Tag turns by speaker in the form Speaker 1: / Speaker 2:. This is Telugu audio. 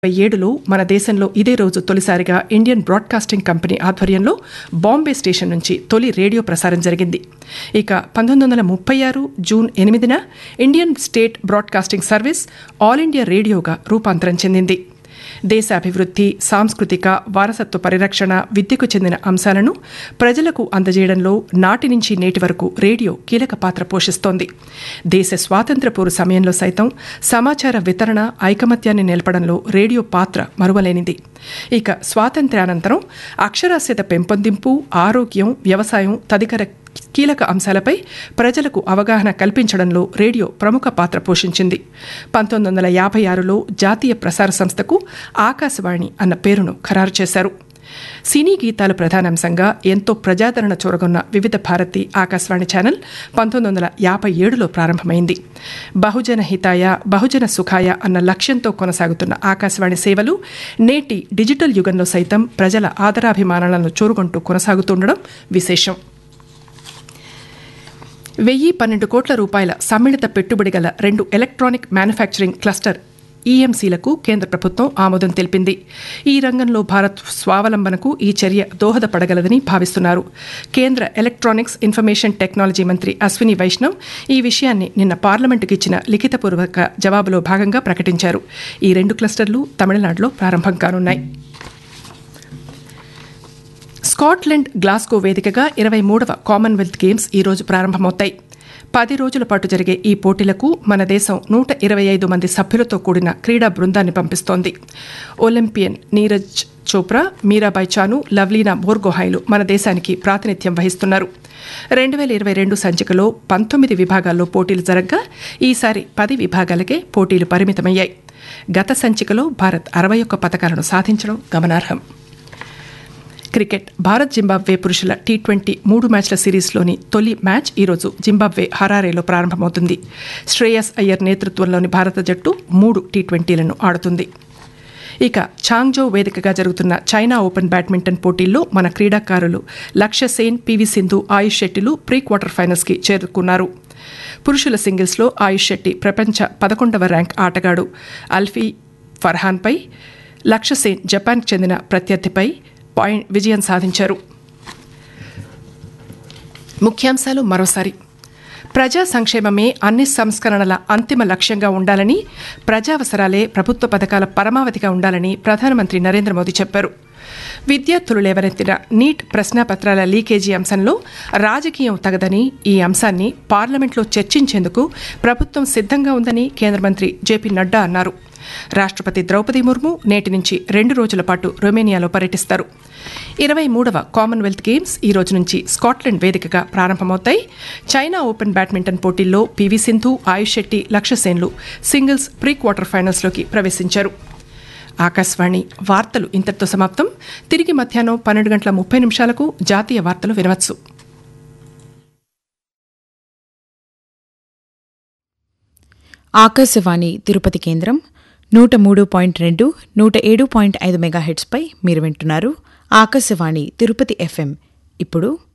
Speaker 1: ఏడులో మన దేశంలో ఇదే రోజు తొలిసారిగా ఇండియన్ బ్రాడ్కాస్టింగ్ కంపెనీ ఆధ్వర్యంలో బాంబే స్టేషన్ నుంచి తొలి రేడియో ప్రసారం జరిగింది ఇక పంతొమ్మిది వందల ముప్పై ఆరు జూన్ ఎనిమిదిన Indian State Broadcasting Service All India రేడియోగా రూపాంతరం చెందింది దేశ అభివృద్ధి సాంస్కృతిక వారసత్వ పరిరక్షణ విద్యకు చెందిన అంశాలను ప్రజలకు అందజేయడంలో నాటి నుంచి నేటి వరకు రేడియో కీలక పాత్ర పోషిస్తోంది దేశ స్వాతంత్ర పోరు సమయంలో సైతం సమాచార వితరణ ఐకమత్యాన్ని నిలపడంలో రేడియో పాత్ర మరువలేనిది ఇక స్వాతంత్ర్యానంతరం అక్షరాస్యత పెంపొందింపు ఆరోగ్యం వ్యవసాయం తదితర కీలక అంశాలపై ప్రజలకు అవగాహన కల్పించడంలో రేడియో ప్రముఖ పాత్ర పోషించింది పంతొమ్మిది వందల యాభై ఆరులో జాతీయ ప్రసార సంస్థకు ఆకాశవాణి అన్న పేరును ఖరారు చేశారు సినీ గీతాలు ప్రధానాంశంగా ఎంతో ప్రజాదరణ చూరగొన్న వివిధ భారతి ఆకాశవాణి ఛానల్ పంతొమ్మిది వందల యాభై ఏడులో ప్రారంభమైంది బహుజన హితాయ బహుజన సుఖాయ అన్న లక్ష్యంతో కొనసాగుతున్న ఆకాశవాణి సేవలు నేటి డిజిటల్ యుగంలో సైతం ప్రజల ఆదరాభిమానాలను చూరుకుంటూ కొనసాగుతుండడం విశేషం వెయ్యి పన్నెండు కోట్ల రూపాయల సమ్మిళిత పెట్టుబడి గల రెండు ఎలక్ట్రానిక్ మ్యానుఫ్యాక్చరింగ్ క్లస్టర్ ఈఎంసీలకు కేంద్ర ప్రభుత్వం ఆమోదం తెలిపింది ఈ రంగంలో భారత్ స్వావలంబనకు ఈ చర్య దోహదపడగలదని భావిస్తున్నారు కేంద్ర ఎలక్ట్రానిక్స్ ఇన్ఫర్మేషన్ టెక్నాలజీ మంత్రి అశ్విని వైష్ణవ్ ఈ విషయాన్ని నిన్న పార్లమెంటుకు ఇచ్చిన లిఖితపూర్వక జవాబులో భాగంగా ప్రకటించారు ఈ రెండు క్లస్టర్లు తమిళనాడులో ప్రారంభం కానున్నాయి స్కాట్లాండ్ గ్లాస్గో వేదికగా ఇరవై మూడవ కామన్వెల్త్ గేమ్స్ ఈరోజు ప్రారంభమవుతాయి పది రోజుల పాటు జరిగే ఈ పోటీలకు మన దేశం నూట ఇరవై ఐదు మంది సభ్యులతో కూడిన క్రీడా బృందాన్ని పంపిస్తోంది ఒలింపియన్ నీరజ్ చోప్రా మీరాబాయ్ చాను లవ్లీనా బోర్గోహాయ్లు మన దేశానికి ప్రాతినిధ్యం వహిస్తున్నారు రెండు వేల ఇరవై రెండు సంచికలో పంతొమ్మిది విభాగాల్లో పోటీలు జరగగా ఈసారి పది విభాగాలకే పోటీలు పరిమితమయ్యాయి గత సంచికలో భారత్ అరవై ఒక్క పథకాలను సాధించడం గమనార్హం క్రికెట్ భారత్ జింబాబ్వే పురుషుల టీ ట్వంటీ మూడు మ్యాచ్ల సిరీస్లోని తొలి మ్యాచ్ ఈరోజు జింబాబ్వే హరారేలో ప్రారంభమవుతుంది శ్రేయస్ అయ్యర్ నేతృత్వంలోని భారత జట్టు మూడు టీ ట్వంటీలను ఆడుతుంది ఇక చాంగ్జో వేదికగా జరుగుతున్న చైనా ఓపెన్ బ్యాడ్మింటన్ పోటీల్లో మన క్రీడాకారులు లక్ష్య సేన్ పివి సింధు ఆయుష్ షెట్టిలు ప్రీ క్వార్టర్ ఫైనల్స్కి చేరుకున్నారు పురుషుల సింగిల్స్లో ఆయుష్ షెట్టి ప్రపంచ పదకొండవ ర్యాంక్ ఆటగాడు అల్ఫీ ఫర్హాన్పై లక్ష్య సేన్ జపాన్కు చెందిన ప్రత్యర్థిపై పాయింట్ విజయం సాధించారు ముఖ్యాంశాలు మరోసారి ప్రజా సంక్షేమమే అన్ని సంస్కరణల అంతిమ లక్ష్యంగా ఉండాలని ప్రజావసరాలే ప్రభుత్వ పథకాల పరమావధిగా ఉండాలని ప్రధానమంత్రి నరేంద్ర మోదీ చెప్పారు విద్యార్థులు లేవనెత్తిన నీట్ ప్రశ్నాపత్రాల లీకేజీ అంశంలో రాజకీయం తగదని ఈ అంశాన్ని పార్లమెంట్లో చర్చించేందుకు ప్రభుత్వం సిద్ధంగా ఉందని కేంద్ర మంత్రి జేపీ నడ్డా అన్నారు రాష్ట్రపతి ద్రౌపది ముర్ము నేటి నుంచి రెండు రోజుల పాటు రొమేనియాలో పర్యటిస్తారు ఇరవై మూడవ కామన్వెల్త్ గేమ్స్ ఈ రోజు నుంచి స్కాట్లాండ్ వేదికగా ప్రారంభమవుతాయి చైనా ఓపెన్ బ్యాడ్మింటన్ పోటీల్లో పివి సింధు ఆయుష్ శెట్టి లక్ష్యసేన్లు సింగిల్స్ ప్రీ క్వార్టర్ ఫైనల్స్లోకి ప్రవేశించారు ఆకాశవాణి వార్తలు ఇంతటితో సమాప్తం తిరిగి మధ్యాహ్నం పన్నెండు గంటల ముప్పై నిమిషాలకు జాతీయ వార్తలు వినవచ్చు
Speaker 2: ఆకాశవాణి తిరుపతి కేంద్రం నూట మూడు పాయింట్ రెండు నూట ఏడు పాయింట్ ఐదు మెగాహెట్స్పై మీరు వింటున్నారు ఆకాశవాణి తిరుపతి ఎఫ్ఎం ఇప్పుడు